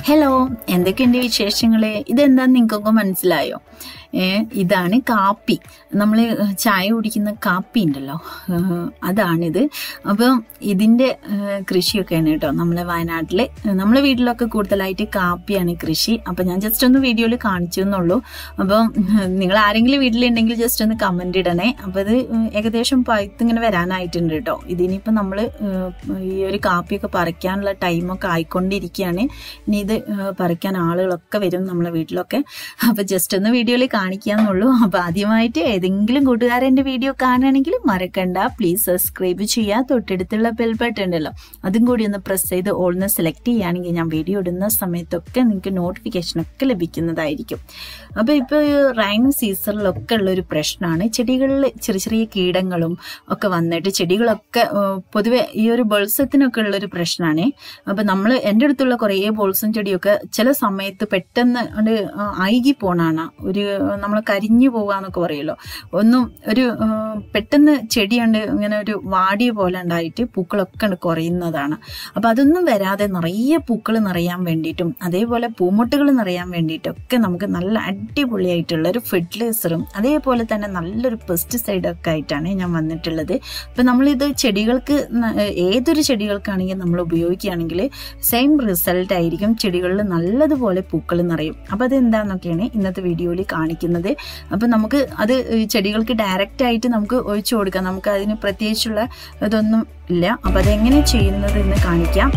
hello എന്തൊക്കെയുണ്ട് വിശേഷങ്ങൾ ഇതെന്താന്ന് നിങ്ങൾക്കൊക്കെ മനസ്സിലായോ ഏ ഇതാണ് കാപ്പി നമ്മൾ ചായ കുടിക്കുന്ന കാപ്പി ഉണ്ടല്ലോ ഏഹ് അതാണിത് അപ്പം ഇതിൻ്റെ ഏഹ് കൃഷിയൊക്കെയാണ് കേട്ടോ നമ്മളെ വയനാട്ടിൽ നമ്മളെ വീട്ടിലൊക്കെ കൂടുതലായിട്ട് കാപ്പിയാണ് കൃഷി അപ്പം ഞാൻ ജസ്റ്റ് ഒന്ന് വീഡിയോയിൽ കാണിച്ചു എന്നുള്ളൂ അപ്പം നിങ്ങൾ ആരെങ്കിലും വീട്ടിലുണ്ടെങ്കിൽ ജസ്റ്റ് ഒന്ന് കമൻ്റ് ഇടണേ അപ്പം ഇത് ഏകദേശം പഴുത്തിങ്ങനെ വരാനായിട്ടുണ്ട് കേട്ടോ ഇതിനിപ്പോൾ നമ്മൾ ഈ ഒരു കാപ്പിയൊക്കെ പറിക്കാനുള്ള ടൈമൊക്കെ ആയിക്കൊണ്ടിരിക്കുകയാണ് ഇനി ഇത് ഏഹ് പറിക്കാൻ ആളുകളൊക്കെ വരും നമ്മളെ വീട്ടിലൊക്കെ അപ്പോൾ ജസ്റ്റ് ഒന്ന് വീഡിയോയിൽ കാണിക്കാന്നുള്ളൂ അപ്പോൾ ആദ്യമായിട്ട് ഏതെങ്കിലും കൂട്ടുകാരൻ എൻ്റെ വീഡിയോ കാണുകയാണെങ്കിൽ മറക്കണ്ട പ്ലീസ് സബ്സ്ക്രൈബ് ചെയ്യുക തൊട്ടടുത്തുള്ള ബെൽ ബട്ടൺ ഉണ്ടല്ലോ അതും കൂടി ഒന്ന് പ്രസ് ചെയ്ത് ഓൾന്ന് സെലക്ട് ചെയ്യുകയാണെങ്കിൽ ഞാൻ വീഡിയോ ഇടുന്ന സമയത്തൊക്കെ നിങ്ങൾക്ക് നോട്ടിഫിക്കേഷനൊക്കെ ലഭിക്കുന്നതായിരിക്കും അപ്പോൾ ഇപ്പോൾ റൈൻ സീസണിലൊക്കെ ഉള്ളൊരു പ്രശ്നമാണ് ചെടികളിൽ ചെറിയ ചെറിയ കീടങ്ങളും ഒക്കെ വന്നിട്ട് ചെടികളൊക്കെ ഏഹ്, പൊതുവെ ഈ ഒരു ബൾസത്തിനൊക്കെ ഉള്ളൊരു പ്രശ്നമാണ് അപ്പം നമ്മൾ എൻ്റെ അടുത്തുള്ള കുറേ ബോൾസും ചെടിയൊക്കെ ചില സമയത്ത് പെട്ടെന്ന് അത് അഴുകി പോണാണ് ഒരു നമ്മൾ കരിഞ്ഞു പോവാന്നൊക്കെ പറയുമല്ലോ ഒന്നും ഒരു ആ, പെട്ടെന്ന് ചെടിയുണ്ട് ഇങ്ങനെ ഒരു വാടിയ പോലെ ഉണ്ടായിട്ട് പൂക്കളൊക്കെ ഉണ്ട് കുറയുന്നതാണ് അപ്പം അതൊന്നും വരാതെ നിറയെ പൂക്കൾ നിറയാൻ വേണ്ടിയിട്ടും അതേപോലെ പൂമുട്ടുകൾ നിറയാൻ വേണ്ടിയിട്ടൊക്കെ നമുക്ക് നല്ല അടിപൊളിയായിട്ടുള്ള ഒരു ഫെർട്ടിലൈസറും അതേപോലെ തന്നെ നല്ലൊരു പെസ്റ്റിസൈഡൊക്കെ ആയിട്ടാണ് ഞാൻ വന്നിട്ടുള്ളത് അപ്പം നമ്മളിത് ചെടികൾക്ക് ന- ഏതൊരു ചെടികൾക്കാണെങ്കിലും നമ്മൾ ഉപയോഗിക്കുകയാണെങ്കിൽ സെയിം റിസൾട്ട് ആയിരിക്കും ചെടികളിൽ നല്ലതുപോലെ പൂക്കൾ നിറയും അപ്പം അത് എന്താണെന്നൊക്കെയാണ് ഇന്നത്തെ വീഡിയോയിൽ കാണിക്കുന്നത് അപ്പം നമുക്ക് അത് ഈ ചെടികൾക്ക് ഡയറക്റ്റ് ആയിട്ട് നമുക്ക് ഒഴിച്ചു കൊടുക്കാം നമുക്ക് അതിന് പ്രത്യേകിച്ചുള്ള ഇതൊന്നും ഇല്ല അപ്പം അതെങ്ങനെ ചെയ്യുന്നത് എന്ന് കാണിക്കാം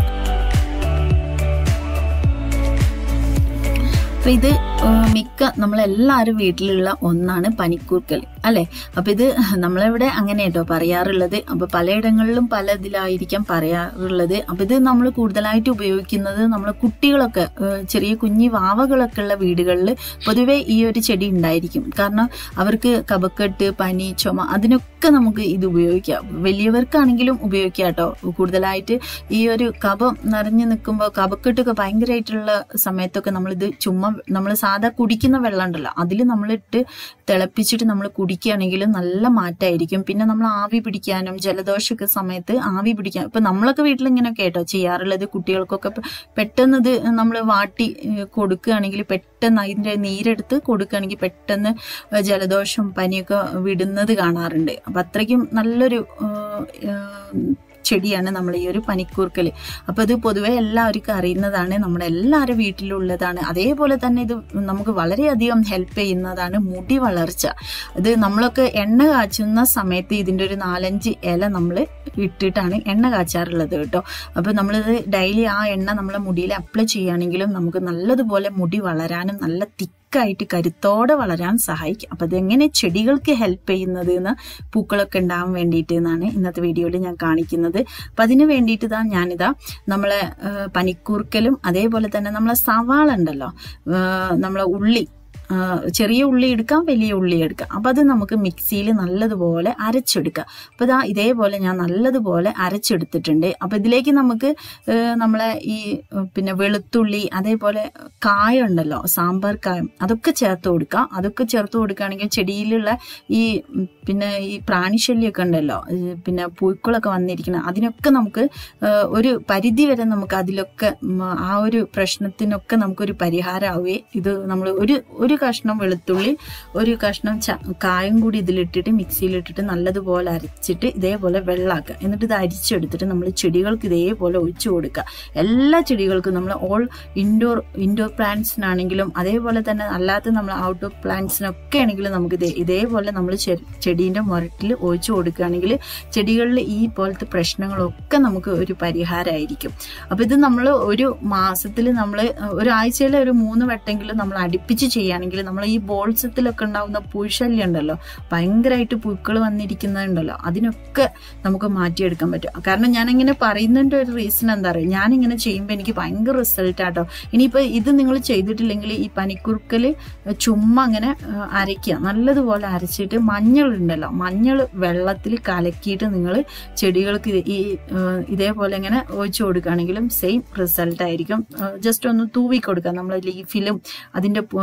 അപ്പൊ ഇത് ഏഹ്, മിക്ക നമ്മളെല്ലാവരും വീട്ടിലുള്ള ഒന്നാണ് പനിക്കൂർക്കൽ അല്ലെ അപ്പൊ ഇത് നമ്മളിവിടെ അങ്ങനെ കേട്ടോ പറയാറുള്ളത് അപ്പൊ പലയിടങ്ങളിലും പല ഇതിലായിരിക്കാം പറയാറുള്ളത് അപ്പൊ ഇത് നമ്മൾ കൂടുതലായിട്ട് ഉപയോഗിക്കുന്നത് നമ്മൾ കുട്ടികളൊക്കെ ഏഹ്, ചെറിയ കുഞ്ഞി വാവകളൊക്കെ ഉള്ള വീടുകളിൽ പൊതുവെ ഈ ഒരു ചെടി ഉണ്ടായിരിക്കും കാരണം അവർക്ക് കഫക്കെട്ട് പനി ചുമ അതിനൊക്കെ നമുക്ക് ഇത് ഉപയോഗിക്കാം വലിയവർക്കാണെങ്കിലും ഉപയോഗിക്കാം കേട്ടോ കൂടുതലായിട്ട് ഈ ഒരു കഫം നിറഞ്ഞു നിൽക്കുമ്പോൾ കഫക്കെട്ടൊക്കെ ഭയങ്കരമായിട്ടുള്ള സമയത്തൊക്കെ നമ്മളിത് ചുമ്മാ നമ്മൾ സാധാ കുടിക്കുന്ന വെള്ളം ഉണ്ടല്ലോ അതിൽ നമ്മളിട്ട് തിളപ്പിച്ചിട്ട് നമ്മൾ കുടിക്കുകയാണെങ്കിൽ നല്ല മാറ്റമായിരിക്കും പിന്നെ നമ്മൾ ആവി പിടിക്കാനും ജലദോഷമൊക്കെ സമയത്ത് ആവി പിടിക്കാൻ ഇപ്പൊ നമ്മളൊക്കെ വീട്ടിൽ ഇങ്ങനെ കേട്ടോ ചെയ്യാറുള്ളത് കുട്ടികൾക്കൊക്കെ പെ- പെട്ടെന്ന് ഇത് നമ്മൾ വാട്ടി ഏഹ്, കൊടുക്കുകയാണെങ്കിൽ പെട്ടെന്ന് അതിന്റെ നീരെടുത്ത് കൊടുക്കുകയാണെങ്കിൽ പെട്ടെന്ന് ഏഹ്, ജലദോഷം പനിയൊക്കെ വിടുന്നത് കാണാറുണ്ട് അപ്പൊ അത്രയ്ക്കും നല്ലൊരു ഏഹ്, ഏഹ്, ചെടിയാണ് നമ്മൾ ഈ ഒരു പനിക്കൂർക്കൽ അപ്പൊ ഇത് പൊതുവെ എല്ലാവർക്കും അറിയുന്നതാണ് നമ്മുടെ എല്ലാവരുടെ വീട്ടിലുള്ളതാണ് അതേപോലെ തന്നെ ഇത് നമുക്ക് വളരെയധികം ഹെൽപ്പ് ചെയ്യുന്നതാണ് മുടി വളർച്ച ഇത് നമ്മളൊക്കെ എണ്ണ കാച്ചുന്ന സമയത്ത് ഇതിന്റെ ഒരു നാലഞ്ച് ഇല നമ്മൾ ഇട്ടിട്ടാണ് എണ്ണ കാച്ചാറുള്ളത് കേട്ടോ അപ്പൊ നമ്മളിത് ഡെയിലി ആ എണ്ണ നമ്മളെ മുടിയിൽ അപ്ലൈ ചെയ്യുകയാണെങ്കിലും നമുക്ക് നല്ലതുപോലെ മുടി വളരാനും നല്ല തിക്കായിട്ട് കരുത്തോടെ വളരാൻ സഹായിക്കും അപ്പൊ അതെങ്ങനെ ചെടികൾക്ക് ഹെൽപ്പ് ചെയ്യുന്നത് എന്ന് പൂക്കളൊക്കെ ഉണ്ടാവാൻ വേണ്ടിയിട്ട് എന്നാണ് ഇന്നത്തെ വീഡിയോയിൽ ഞാൻ കാണിക്കുന്നത് അപ്പൊ അതിന് വേണ്ടിയിട്ട് ഇതാ ഞാനിതാ നമ്മളെ ആ, പനിക്കൂർക്കലും അതേപോലെ തന്നെ നമ്മളെ സവാള ഉണ്ടല്ലോ ആ, നമ്മളെ ഉള്ളി ആ, ചെറിയ ഉള്ളി എടുക്കാം വലിയ ഉള്ളി എടുക്കാം അപ്പം അത് നമുക്ക് മിക്സിയിൽ നല്ലതുപോലെ അരച്ചെടുക്കാം അപ്പോൾ ഇതാ ഇതേപോലെ ഞാൻ നല്ലതുപോലെ അരച്ചെടുത്തിട്ടുണ്ട് അപ്പോൾ ഇതിലേക്ക് നമുക്ക് ഏ, നമ്മളെ ഈ ഏ, പിന്നെ വെളുത്തുള്ളി അതേപോലെ കായം ഉണ്ടല്ലോ സാമ്പാർ കായം അതൊക്കെ ചേർത്ത് കൊടുക്കാം അതൊക്കെ ചേർത്ത് കൊടുക്കുകയാണെങ്കിൽ ചെടിയിലുള്ള ഈ ഉം, പിന്നെ ഈ പ്രാണിശല്യമൊക്കെ ഉണ്ടല്ലോ ഈ പിന്നെ പുഴുക്കളൊക്കെ വന്നിരിക്കുന്ന അതിനൊക്കെ നമുക്ക് ഏ, ഒരു പരിധി വരെ നമുക്ക് അതിലൊക്കെ ഉം, ആ ഒരു പ്രശ്നത്തിനൊക്കെ നമുക്കൊരു പരിഹാരമാവുകയെ ഇത് നമ്മൾ ഒരു ഒരു കഷ്ണം വെളുത്തുള്ളി ഒരു കഷ്ണം ച കായം കൂടി ഇതിലിട്ടിട്ട് മിക്സിയിലിട്ടിട്ട് നല്ലതുപോലെ അരച്ചിട്ട് ഇതേപോലെ വെള്ളാക്കുക എന്നിട്ട് ഇത് അരിച്ചെടുത്തിട്ട് നമ്മൾ ചെടികൾക്ക് ഇതേപോലെ ഒഴിച്ചു കൊടുക്കുക എല്ലാ ചെടികൾക്കും നമ്മൾ ഓൾ ഇൻഡോർ ഇൻഡോർ പ്ലാന്റ്സിനാണെങ്കിലും അതേപോലെ തന്നെ അല്ലാത്ത നമ്മൾ ഔട്ട്ഡോർ പ്ലാന്റ്സിനൊക്കെ ആണെങ്കിലും നമുക്ക് ഇതേ ഇതേപോലെ നമ്മൾ ചെടീൻ്റെ മുരട്ടിൽ ഒഴിച്ചു കൊടുക്കുകയാണെങ്കിൽ ചെടികളിൽ ഈ പോലത്തെ പ്രശ്നങ്ങളൊക്കെ നമുക്ക് ഒരു പരിഹാരമായിരിക്കും അപ്പൊ ഇത് നമ്മൾ ഒരു മാസത്തിൽ നമ്മൾ ഒരാഴ്ചയിൽ ഒരു മൂന്ന് വട്ടെങ്കിലും നമ്മൾ അടുപ്പിച്ച് ചെയ്യുകയാണെങ്കിൽ നമ്മൾ ഈ ബോൾസത്തിലൊക്കെ ഉണ്ടാവുന്ന പുഴുശല്യം ഉണ്ടല്ലോ ഭയങ്കരമായിട്ട് പുഴുക്കൾ വന്നിരിക്കുന്നുണ്ടല്ലോ അതിനൊക്കെ നമുക്ക് മാറ്റിയെടുക്കാൻ പറ്റും കാരണം ഞാൻ ഇങ്ങനെ പറയുന്നതിന്റെ ഒരു റീസൺ എന്താ പറയുക ഞാനിങ്ങനെ ചെയ്യുമ്പോൾ എനിക്ക് ഭയങ്കര റിസൾട്ട് ആട്ടോ ഇനിയിപ്പോൾ ഇത് നിങ്ങൾ ചെയ്തിട്ടില്ലെങ്കിൽ ഈ പനിക്കുറുക്കൽ ചുമ്മാ അങ്ങനെ ആ, അരയ്ക്കുക നല്ലതുപോലെ അരച്ചിട്ട് മഞ്ഞൾ ഉണ്ടല്ലോ മഞ്ഞൾ വെള്ളത്തിൽ കലക്കിയിട്ട് നിങ്ങൾ ചെടികൾക്ക് ഇത് ഈ ആ, ഇതേപോലെ ഇങ്ങനെ ഒഴിച്ചു കൊടുക്കുകയാണെങ്കിലും സെയിം റിസൾട്ട് ആയിരിക്കും ജസ്റ്റ് ഒന്ന് തൂവി കൊടുക്കുക നമ്മൾ ലീഫിലും അതിൻ്റെ ഫ്ലവർ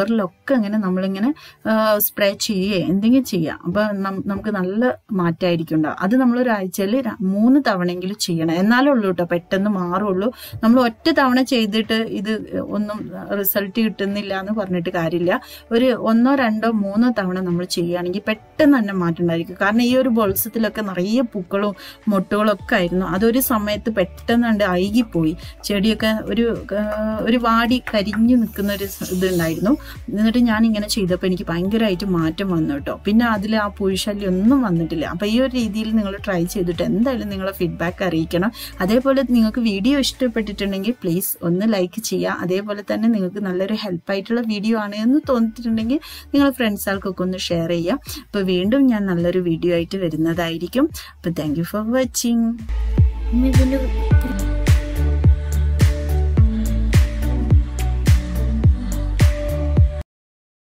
ഫ്ലവറിലൊക്കെ ഇങ്ങനെ നമ്മളിങ്ങനെ സ്പ്രേ ചെയ്യുകയോ എന്തെങ്കിലും ചെയ്യാം അപ്പൊ നം- നമുക്ക് നല്ല മാറ്റമായിരിക്കും ഉണ്ടാവും അത് നമ്മൾ ഒരാഴ്ചയിൽ മൂന്ന് തവണയെങ്കിലും ചെയ്യണം എന്നാലേ ഉള്ളൂ കേട്ടോ പെട്ടെന്ന് മാറുള്ളൂ നമ്മൾ ഒറ്റ തവണ ചെയ്തിട്ട് ഇത് ഒന്നും റിസൾട്ട് കിട്ടുന്നില്ല എന്ന് പറഞ്ഞിട്ട് കാര്യമില്ല ഒരു ഒന്നോ രണ്ടോ മൂന്നോ തവണ നമ്മൾ ചെയ്യുകയാണെങ്കിൽ പെട്ടെന്ന് തന്നെ മാറ്റം ഉണ്ടായിരിക്കും കാരണം ഈ ഒരു ബോൾസത്തിലൊക്കെ നിറയെ പൂക്കളും മൊട്ടുകളും ഒക്കെ ആയിരുന്നു അതൊരു സമയത്ത് പെട്ടെന്ന് കണ്ട് അഴുകിപ്പോയി ചെടിയൊക്കെ ഒരു ആ, ഒരു വാടി കരിഞ്ഞു നിൽക്കുന്ന ഒരു സ- ഇതുണ്ടായിരുന്നു എന്നിട്ട് ഞാൻ ഇങ്ങനെ ചെയ്തപ്പോൾ എനിക്ക് ഭയങ്കരമായിട്ട് മാറ്റം വന്നു കേട്ടോ പിന്നെ അതിൽ ആ പുഴുശല്യം ഒന്നും വന്നിട്ടില്ല അപ്പം ഈ ഒരു രീതിയിൽ നിങ്ങൾ ട്രൈ ചെയ്തിട്ട് എന്തായാലും നിങ്ങളെ ഫീഡ്ബാക്ക് അറിയിക്കണം അതേപോലെ നിങ്ങൾക്ക് വീഡിയോ ഇഷ്ടപ്പെട്ടിട്ടുണ്ടെങ്കിൽ പ്ലീസ് ഒന്ന് ലൈക്ക് ചെയ്യുക അതേപോലെ തന്നെ നിങ്ങൾക്ക് നല്ലൊരു ഹെൽപ്പായിട്ടുള്ള വീഡിയോ ആണ് എന്ന് തോന്നിയിട്ടുണ്ടെങ്കിൽ നിങ്ങൾ ഫ്രണ്ട്സുകൾക്കൊക്കെ ഒന്ന് ഷെയർ ചെയ്യാം അപ്പോൾ വീണ്ടും ഞാൻ നല്ലൊരു വീഡിയോ ആയിട്ട് വരുന്നതായിരിക്കും അപ്പോൾ താങ്ക് യു ഫോർ വാച്ചിങ്